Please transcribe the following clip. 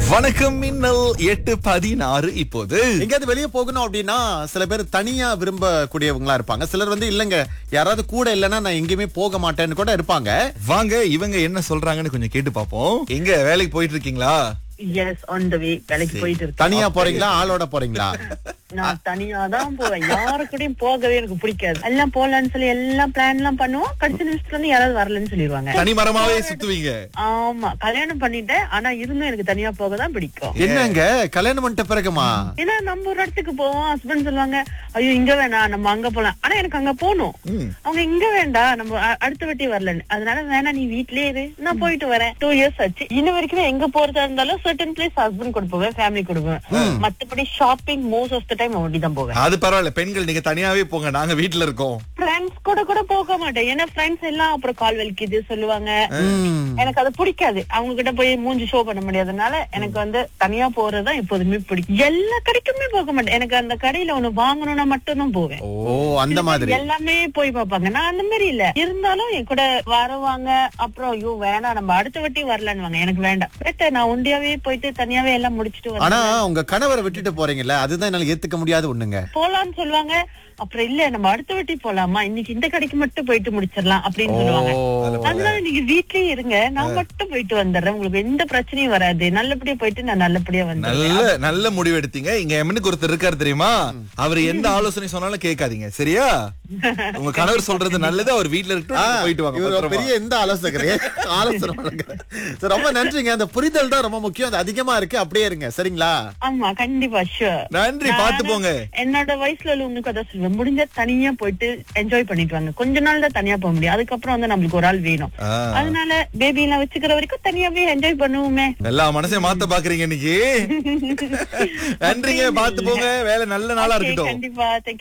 வணக்கம் மின்னல் எட்டு பதினாறு இப்போது எங்கேயாவது வெளியே போகணும் அப்படின்னா சில பேர் தனியா விரும்பக்கூடியவங்களா இருப்பாங்க சிலர் வந்து இல்லங்க யாராவது கூட இல்லைன்னா நான் எங்கேயுமே போக மாட்டேன்னு கூட இருப்பாங்க வாங்க இவங்க என்ன சொல்றாங்கன்னு கொஞ்சம் கேட்டு பாப்போம் எங்க வேலைக்கு போயிட்டு இருக்கீங்களா எஸ் ஆன் த வே வேலைக்கு போயிட்டு இருக்கேன் தனியா போறீங்களா ஆளோட போறீங்களா நான் தனியா தான் போவேன் யாரு கூடயும் போகவே எனக்கு பிடிக்காது எல்லாம் போலான்னு சொல்லி எல்லாம் பிளான் எல்லாம் பண்ணுவோம் கடைசி நிமிஷத்துல இருந்து யாராவது வரலன்னு சொல்லிடுவாங்க தனி மரமாவே சுத்துவீங்க ஆமா கல்யாணம் பண்ணிட்டேன் ஆனா இருந்தும் எனக்கு தனியா போக தான் பிடிக்கும் என்னங்க கல்யாணம் பண்ணிட்ட பிறகுமா ஏன்னா நம்ம ஒரு இடத்துக்கு போவோம் ஹஸ்பண்ட் சொல்லுவாங்க ஐயோ இங்க வேணாம் நம்ம அங்க போலாம் ஆனா எனக்கு அங்க போகணும் ம். அவங்க இங்க வேண்டாம் நம்ம அ- அடுத்த வாட்டி வரலன்னு அதனால வேணாம் நீ வீட்லயே இரு நான் போயிட்டு வரேன் டூ இயர்ஸ் ஆச்சு இன்ன வரைக்கும் எங்க போறதா இருந்தாலும் சர்டன் பிளேஸ் ஹஸ்பண்ட் கூட போவேன் ஃபேமிலி கூட போவேன் மத்தபடி shopping most of the time அப்படி தான் போவேன் அது பரவாயில்ல பெண்கள் நீங்க தனியாவே போங்க நாங்க வீட்ல இருக்கோம் ஃப்ரெண்ட்ஸ் கூட கூட போக மாட்டேன் ஏன்னா ஃப்ரெண்ட்ஸ் எல்லாம் அப்புறம் கால் வலிக்குது சொல்லுவாங்க ம். எனக்கு அது பிடிக்காது அவங்க கிட்ட போய் மூஞ்சி ஷோ பண்ண முடியாதனால எனக்கு வந்து தனியா போறதுதான் எப்போதுமே பிடிக்கும் எல்லா கடைக்குமே போக மாட்டேன் எனக்கு அந்த கடையில ஒண்ணு வாங்கணும்னா மட்டும் தான் போவேன் ஓ அந்த மாதிரி எல்லாமே போய் பார்ப்பாங்க நான் அந்த மாதிரி இல்ல இருந்தாலும் என் கூட வருவாங்க அப்புறம் ஐயோ வேணாம் நம்ம அடுத்த வாட்டி வரலான்னு எனக்கு வேண்டாம் பெட்டர் நான் ஒண்டியாவே போயிட்டு தனியாவே எல்லாம் முடிச்சிட்டு ஆனா வரேன் உங்க கணவரை விட்டுட்டு போறீங்கல்ல அதுதான் என்னால ஏத்துக்க முடியாத ஒண்ணுங்க போலாம்னு சொல்லுவாங்க அப்புறம் இல்ல நம்ம அடுத்த வாட்டி போலாமா இன்னைக்கு இந்த கடைக்கு மட்டும் போயிட்டு முடிச்சிடலாம் அப்படின்னு சொல்லுவாங்க அதனால நீங்க வீட்லயே இருங்க நான் மட்டும் போயிட்டு வந்துடுறேன் உங்களுக்கு எந்த பிரச்சனையும் வராது நல்லபடியா போயிட்டு நான் நல்லபடியா வந்துடுறேன் நல்ல நல்ல முடிவு எடுத்தீங்க இங்க எமனுக்கு ஒருத்தர் இருக்காரு தெரியுமா அவர் எந்த ஆலோசனை சொன்னாலும் கேட்காதீங்க சரியா உங்க கணவர் சொல்றது நல்லது அவர் வீட்ல இருக்கு ஆ, போயிட்டு வாங்க இவர் ஒரு பத்திரமா. பெரிய எந்த ஆலோசகரே ஆலோசனை வழங்குறாரு. சரி, ரொம்ப நன்றிங்க அந்த புரிதல் தான் ரொம்ப முக்கியம் அது அதிகமா இருக்கு அப்படியே இருங்க சரிங்களா ஆமா கண்டிப்பா ஷூர் நன்றி பாத்து போங்க என்னோட வயசுல உள்ளவங்களுக்கு அதான் சொல்லுவேன் முடிஞ்ச தனியா போயிட்டு என்ஜாய் பண்ணிட்டு வாங்க கொஞ்ச நாள் தான் தனியா போக முடியும் அதுக்கப்புறம் வந்து நம்மளுக்கு ஒரு ஆள் வேணும் ஆ. அதனால பேபி எல்லாம் வச்சுக்கிற வரைக்கும் தனியாவே என்ஜாய் பண்ணுவோமே எல்லா மனசையும் மாத்த பாக்குறீங்க இன்னைக்கு நன்றிங்க பாத்து போங்க வேலை நல்ல நாளா Okay, இருக்கட்டும் கண்டிப்பா தேங்க்யூ